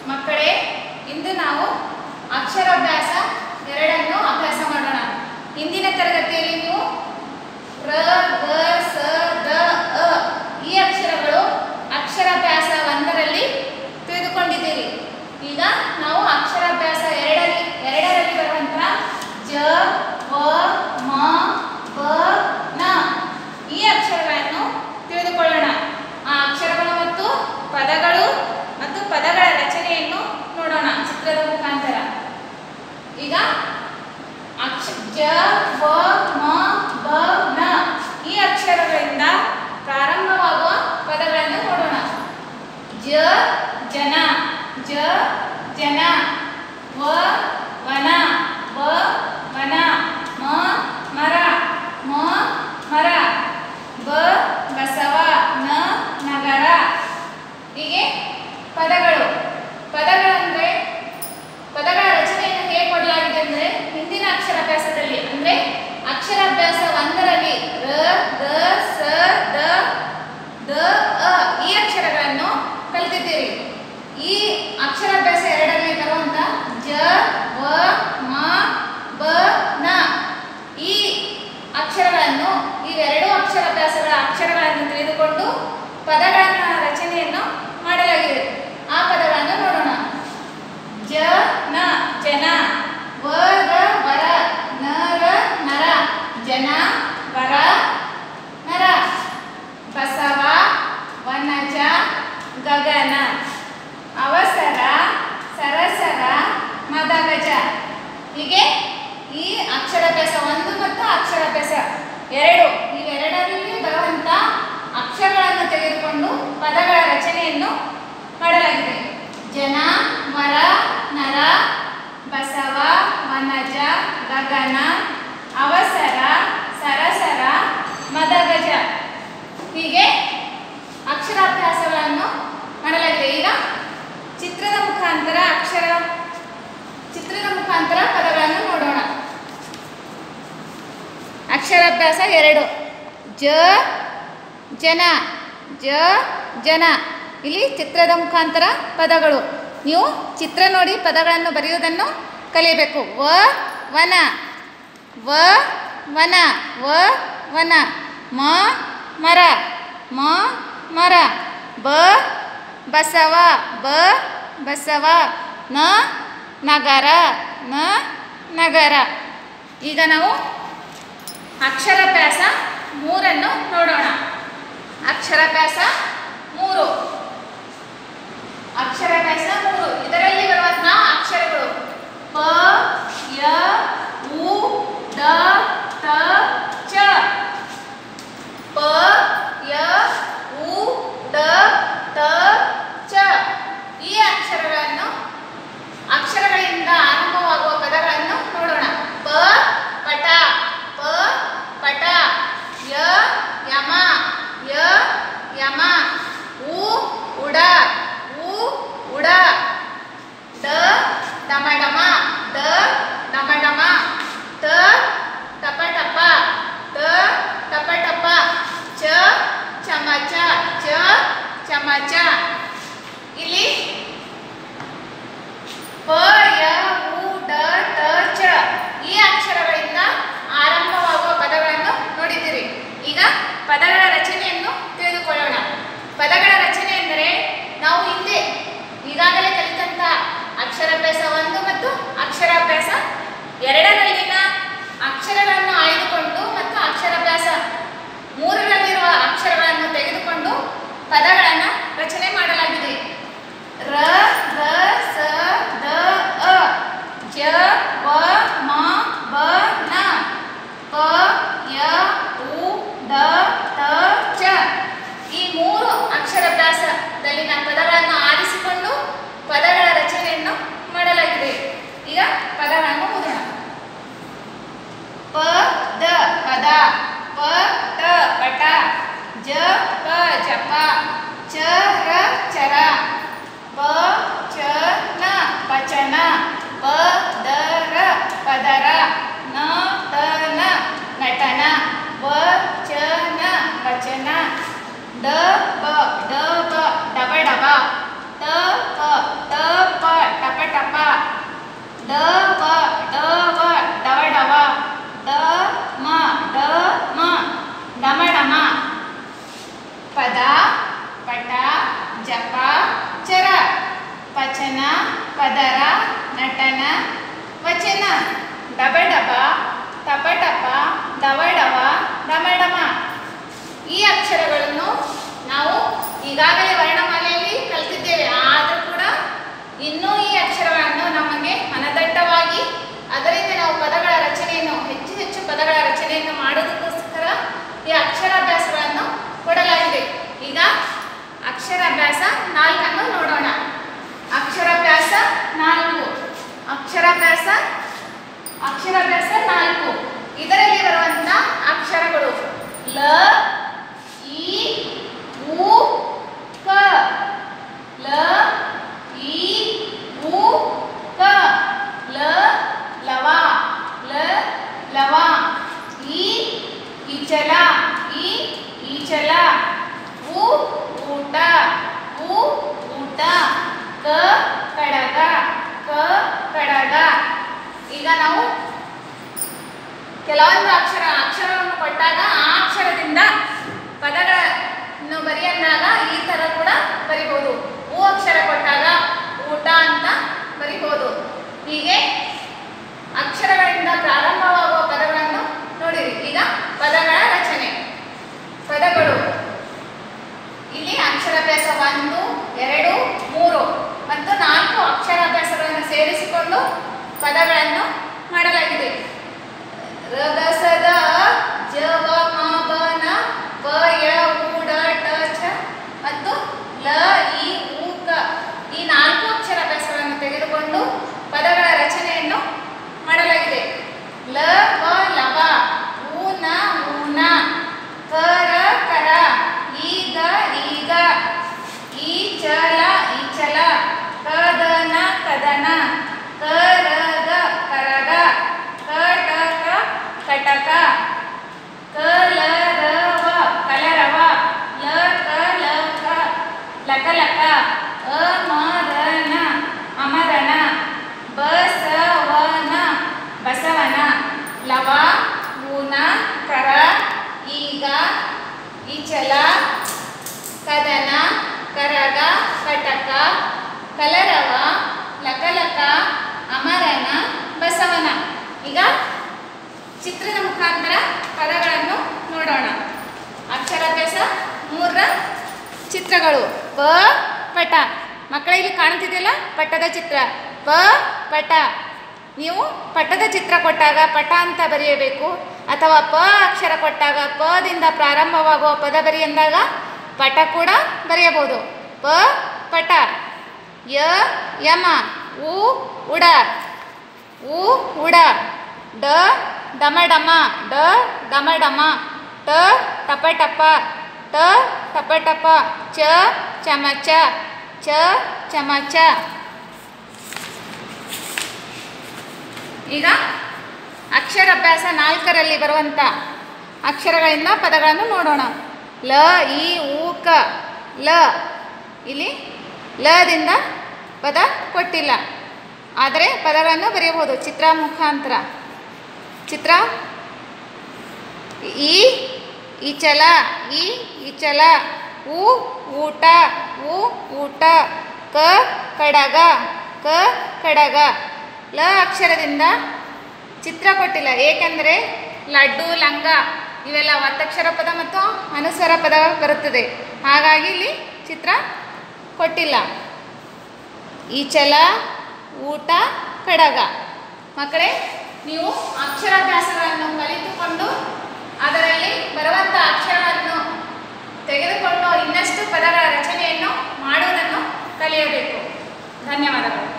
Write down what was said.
ಮಕ್ಕಳೇ ಇಂದು ನಾವು ಅಕ್ಷರಾಭ್ಯಾಸ ಎರಡನ್ನು ಅಭ್ಯಾಸ ಮಾಡೋಣ ಹಿಂದಿನ ತರಗತಿಯಲ್ಲಿ ನೀವು ರ ಗ ಸ ದ ಅ ಈ ಅಕ್ಷರಗಳು ಅಕ್ಷರಾಭ್ಯಾಸ ಒಂದರಲ್ಲಿ ತಿಳಿದುಕೊಂಡಿದ್ದೀರಿ ಈಗ ನಾವು ಅಕ್ಷರಾಭ್ಯಾಸ ಎರಡರಲ್ಲಿ ಎರಡರಲ್ಲಿ ಬರುವಂತಹ ಜ ವ ಮ ಬ ನ ಈ ಅಕ್ಷರಗಳನ್ನು ತಿಳಿದುಕೊಳ್ಳೋಣ ಆ ಅಕ್ಷರಗಳು ಮತ್ತು ಪದಗಳು ಮತ್ತು ಪದಗಳ ರಚನೆಯನ್ನು ನೋಡೋಣ ಚಿತ್ರದ ಮುಖಾಂತರ ಈಗ ಅಕ್ಷ ಜ ವ ಮ ಬ ನ ಈ ಅಕ್ಷರಗಳಿಂದ ಪ್ರಾರಂಭವಾಗುವ ಪದಗಳನ್ನು ನೋಡೋಣ ಜ ಜನ ಜ ಜನ ವ ವನ ವ ವನ ಮ ಮರ ಮ ಮರ ಬ ಬಸವ ನ ನಗರ ಹೀಗೆ ಪದಗಳು ಪದಗಳಂದ್ರೆ ಪದಗಳ ರಚನೆಯನ್ನು ಹೇಗೆ ಕೊಡಲಾಗಿದೆ ಅಂದರೆ ಹಿಂದಿನ ಅಕ್ಷರಾಭ್ಯಾಸದಲ್ಲಿ ಅಂದರೆ ಅಕ್ಷರಾಭ್ಯಾಸ ಒಂದರಲ್ಲಿ ರ ಗ ಸ ದ ದ ಅ ಈ ಅಕ್ಷರಗಳನ್ನು ಕಲಿತಿದ್ದೀರಿ ಈ ಅಕ್ಷರಾಭ್ಯಾಸ ಎರಡರಲ್ಲಿ ಬರುವಂತ ಜ ವ ಮ ಬ ನ ಈ ಅಕ್ಷರಗಳನ್ನು ಇವೆರಡೂ ಅಕ್ಷರಾಭ್ಯಾಸಗಳ ಅಕ್ಷರಗಳನ್ನು ತಿಳಿದುಕೊಂಡು ಪದಗಳ ರಚನೆಯನ್ನು ಮಾಡಲಾಗಿದೆ ಆ ಪದಗಳನ್ನು ನೋಡೋಣ ಜ ನ ಜನ ವ ರ ವರ ನ ರ ನರ ಜನ ವರ ನರ ಬಸವ ವನಜ ಗಗನ ಅವಸರ ಸರಸರ ಮದಗಜ ಹೀಗೆ ಈ ಅಕ್ಷರಾಭ್ಯಾಸ ಒಂದು ಮತ್ತು ಅಕ್ಷರಾಭ್ಯಾಸ ಎರಡು ಇವೆರಡರಲ್ಲಿ ಬರುವಂತ ಅಕ್ಷರಗಳನ್ನು ತೆಗೆದುಕೊಂಡು ಪದಗಳ ರಚನೆಯನ್ನು ಮಾಡಲಾಗಿದೆ ಜನ ಮರ ನರ ಬಸವ ವನಜ ಗಗನ ಅವಸರ ಸರಸರ ಮದಗಜ ಹೀಗೆ ಅಕ್ಷರಾಭ್ಯಾಸಗಳನ್ನು ಮಾಡಲಾಗಿದೆ ಈಗ ಚಿತ್ರದ ಮುಖಾಂತರ ಅಕ್ಷರ ಚಿತ್ರದ ಮುಖಾಂತರ ಪದಗಳನ್ನು ನೋಡೋಣ ಅಕ್ಷರಾಭ್ಯಾಸ ಎರಡು ಜ ಜನ ಜ ಜನ ಇಲ್ಲಿ ಚಿತ್ರದ ಮುಖಾಂತರ ಪದಗಳು ನೀವು ಚಿತ್ರ ನೋಡಿ ಪದಗಳನ್ನು ಬರೆಯುವುದನ್ನು ಕಲಿಯಬೇಕು ವ ವನ ವ ವನ ವ ವನ ಮ ಮರ ಮ ಮರ ಬ ಬಸವ ಬ ಬಸವ ನ ನಗರ ನ ನಗರ ಈಗ ನಾವು ಅಕ್ಷರಾಭ್ಯಾಸ ಮೂರನ್ನು ನೋಡೋಣ ಅಕ್ಷರಾಭ್ಯಾಸ ಮೂರು ಅಕ್ಷರಾಭ್ಯಾಸ ಮೂರು ಇದರಲ್ಲಿ ಬರುವಂತಹ ಅಕ್ಷರಗಳು ಪ ಯ ಉ ಡ ತ ಚ ಪ ಯ ಉ ಡ ತ ಚ ಈ ಅಕ್ಷರಗಳನ್ನು ಅಕ್ಷರಗಳಿಂದ ಆರಂಭವಾಗುವ ಪದಗಳನ್ನು ನೋಡೋಣ ಪ ಪಟ ಪ ಪಟ ಯ ಯಮ ಯ ಯಮ ಉ ಉಡ ಉ ಉಡ ಡ ಡಮ ಡಮ ಡ ಡಮ ಡಮ ತ ಟಪ ಟಪ ತ ಟಪ ಟಪ ಚ ಚಮಚ ಚ ಚಮಚ ಇಲ್ಲಿ ಪ ಯ ಉ ಡ ಟ ಚ ಈ ಅಕ್ಷರಗಳಿಂದ ಆರಂಭವಾಗುವ ಪದಗಳನ್ನು ನೋಡಿದ್ದೀರಿ ಈಗ ಪದಗಳ ರಚನೆಯನ್ನು ತಿಳಿದುಕೊಳ್ಳೋಣ ಪದಗಳ ರಚನೆ ಎಂದರೆ ನಾವು ಹಿಂದೆ ಈಗಾಗಲೇ ಕಲಿತಂತ ಅಕ್ಷರಾಭ್ಯಾಸ ಒಂದು ಮತ್ತು ಅಕ್ಷರಾಭ್ಯಾಸ ಎರಡರಲ್ಲಿನ ಅಕ್ಷರಗಳನ್ನು ಆಯ್ದುಕೊಂಡು ಮತ್ತು ಅಕ್ಷರಾಭ್ಯಾಸ ಮೂರರಲ್ಲಿರುವ ಅಕ್ಷರಗಳನ್ನು ತೆಗೆದುಕೊಂಡು ಪದಗಳನ್ನು ರಚನೆ ಮಾಡಲಾಗಿದೆ ರ ಗ ಸ ದ ಅ ಜ ವ ಮ ಬ ನ ಪ ಯ ಉ ಡ ತ ಚ ಈ ಮೂರು ಅಕ್ಷರಾಭ್ಯಾಸದಲ್ಲಿನ ಪದಗಳನ್ನು ಆರಿಸಿಕೊಂಡು ಪದಗಳ ರಚನೆಯನ್ನು ಮಾಡಲಾಗಿದೆ ಈಗ ಪದಗಳನ್ನು ಓದೋಣ ಪ ದ ಪದ ಪ ಟ ಪಟ ಜ ಪ ಜಪ ಚ ರ ಚರ ಪ ಚ ನ ಪಚನ ಪ ದ ರ ಪದರ ನ ತ ನ ನಟನ ವ ಚ ನ ವಚನ ಡ ಬ ಡ ಬ ಡಬ ಡಬ ತ ಪ ತ ಪ ಅಕ್ಷರ ಪಚನ ಪದರ ನಟನ ವಚನ ಡಬಡಬ ಟಪಟಪ ದವಡವ ಡಮಡಮ ಈ ಅಕ್ಷರಗಳನ್ನು ನಾವು ಈಗಾಗಲೇ ವರ್ಣಮಾಲೆಯಲ್ಲಿ ಕಲಿತಿದ್ದೇವೆ ಆದರೂ ಕೂಡ ಇನ್ನೂ ಈ ಅಕ್ಷರಗಳನ್ನು ನಮಗೆ ಮನದಟ್ಟವಾಗಿ ಅದರಿಂದ ನಾವು ಪದಗಳ ರಚನೆಯನ್ನು ಹೆಚ್ಚು ಹೆಚ್ಚು ಪದಗಳ ರಚನೆಯನ್ನು ಮಾಡೋದಕ್ಕೋಸ್ಕರ ಈ ಅಕ್ಷರಾಭ್ಯಾಸಗಳನ್ನು ಕೊಡಲಾಗಿದೆ ಈಗ ಅಕ್ಷರಾಭ್ಯಾಸ ನಾಲ್ಕನ್ನು ನೋಡೋಣ ಅಕ್ಷರಾಭ್ಯಾಸ ನಾಲ್ಕು ಅಕ್ಷರಾಭ್ಯಾಸ ಅಕ್ಷರಾಭ್ಯಾಸ ನಾಲ್ಕು ಇದರಲ್ಲಿ ಬರುವಂತ ಅಕ್ಷರಗಳು ಲ ಈ ಉ ಕ ಲ ಈ ಉ ಕ ಲ ಲವ ಲ ಲವ ಈ ಇಚಲ ಈ ಈಚಲ ಉ ಊಟ ಉ ಊಟ ಕ ಕಡಗ ಕ ಕಡಗ ಈಗ ನಾವು ಕೆಲವೊಂದು ಅಕ್ಷರ ಅಕ್ಷರವನ್ನು ಕೊಟ್ಟಾಗ ಆ ಅಕ್ಷರದಿಂದ ಪದಗಳನ್ನು ಬರೆಯಂದಾಗ ಈ ಥರ ಕೂಡ ಬರಿಬೋದು ಹೂ ಅಕ್ಷರ ಕೊಟ್ಟಾಗ ಊಟ ಅಂತ ಬರಿಬೋದು ಹೀಗೆ ಅಕ್ಷರಗಳಿಂದ ಪ್ರಾರಂಭವಾಗುವ ಪದಗಳನ್ನು ನೋಡಿರಿ ಈಗ ಪದಗಳ ರಚನೆ ಪದಗಳು ಇಲ್ಲಿ ಅಕ್ಷರಾಭ್ಯಾಸ ಒಂದು ಎರಡು ಮೂರು ಮತ್ತು ನಾಲ್ಕು ಅಕ್ಷರಾಭ್ಯಾಸಗಳನ್ನು ಸೇರಿಸಿಕೊಂಡು ಪದಗಳನ್ನು ಮಾಡಲಾಗಿದೆ ರಗಸದ ಜವ ಮಬನ ಪ ಯ ಉ ಡ ಟ ಛ ಮತ್ತು ಲ ಇ ಉ ಕ ಈ ನಾಲ್ಕು ಅಕ್ಷರಾಭ್ಯಾಸಗಳನ್ನು ತೆಗೆದುಕೊಂಡು ಪದಗಳ ರಚನೆಯನ್ನು ಮಾಡಲಾಗಿದೆ ಲ ವ ಲವ ಊನ ಊನ ಕರ ಕರ ಈಗ ಈಗ ಈ ಚಲ ಈ ಚಲ ಕದನ ಕದನ ಕರಗ ಕರಗ ಕಟಕ ಕಟಕ ಕಲರವ ಕಲರವ ಲಕ ಲಕ ಲಕ ಲಕ ಅಮರನ ಅಮರನ ಬಸವನ ಬಸವನ ಲವ ಊನ ಕರ ಈಗ ಈಚಲ ಕದನ ಕರಗ ಕಟಕ ಕಲರವ ಲಕಲಕ ಅಮರನ ಬಸವನ ಈಗ ಚಿತ್ರದ ಮುಖಾಂತರ ಪದಗಳನ್ನು ನೋಡೋಣ ಅಕ್ಷರಾಭ್ಯಾಸ ಮೂರರ ಚಿತ್ರಗಳು ಪ ಪಟ ಮಕ್ಕಳ ಇಲ್ಲಿ ಕಾಣ್ತಿದೆಯಲ್ಲ ಪಟ್ಟದ ಚಿತ್ರ ಪ ಪಟ ನೀವು ಪಟ್ಟದ ಚಿತ್ರ ಕೊಟ್ಟಾಗ ಪಟ ಅಂತ ಬರೆಯಬೇಕು ಅಥವಾ ಪ ಅಕ್ಷರ ಕೊಟ್ಟಾಗ ಪದಿಂದ ಪ್ರಾರಂಭವಾಗುವ ಪದ ಬರಿ ಎಂದಾಗ ಪಟ ಕೂಡ ಬರೆಯಬಹುದು ಪ ಪಟ ಯ ಯಮ ಉ ಉಡ ಉ ಉಡ ಡ ಡಮ ಡಮ ಡ ಡಮ ಡಮ ಟ ಟಪ ಟಪ ಟ ಟಪ ಟಪ ಚ ಚಮಚ ಚ ಚಮಚ ಈಗ ಅಕ್ಷರಾಭ್ಯಾಸ ನಾಲ್ಕರಲ್ಲಿ ಬರುವಂಥ ಅಕ್ಷರಗಳಿಂದ ಪದಗಳನ್ನು ನೋಡೋಣ ಲ ಈ ಊ ಕ ಲ ಇಲ್ಲಿ ಲದಿಂದ ಪದ ಕೊಟ್ಟಿಲ್ಲ ಆದರೆ ಪದಗಳನ್ನು ಬರೆಯಬಹುದು ಚಿತ್ರ ಮುಖಾಂತರ ಚಿತ್ರ ಈ ಈಚಲ ಈ ಈಚಲ ಉ ಊಟ ಉ ಊಟ ಕ ಕಡಗ ಕ ಕಡಗ ಲ ಅಕ್ಷರದಿಂದ ಚಿತ್ರ ಕೊಟ್ಟಿಲ್ಲ ಏಕೆಂದರೆ ಲಡ್ಡು ಲಂಗ ಇವೆಲ್ಲ ಒತ್ತಕ್ಷರ ಪದ ಮತ್ತು ಅನುಸ್ವರ ಪದ ಬರುತ್ತದೆ ಹಾಗಾಗಿ ಇಲ್ಲಿ ಚಿತ್ರ ಕೊಟ್ಟಿಲ್ಲ ಈಚಲ ಊಟ ಕಡಗ ಮಕ್ಕಳೇ ನೀವು ಅಕ್ಷರಾಭ್ಯಾಸಗಳನ್ನು ಕಲಿತುಕೊಂಡು ಅದರಲ್ಲಿ ಬರುವಂಥ ಅಕ್ಷರವನ್ನು ತೆಗೆದುಕೊಂಡು ಇನ್ನಷ್ಟು ಪದಗಳ ರಚನೆಯನ್ನು ಮಾಡುವುದನ್ನು ಕಲಿಯಬೇಕು ಧನ್ಯವಾದಗಳು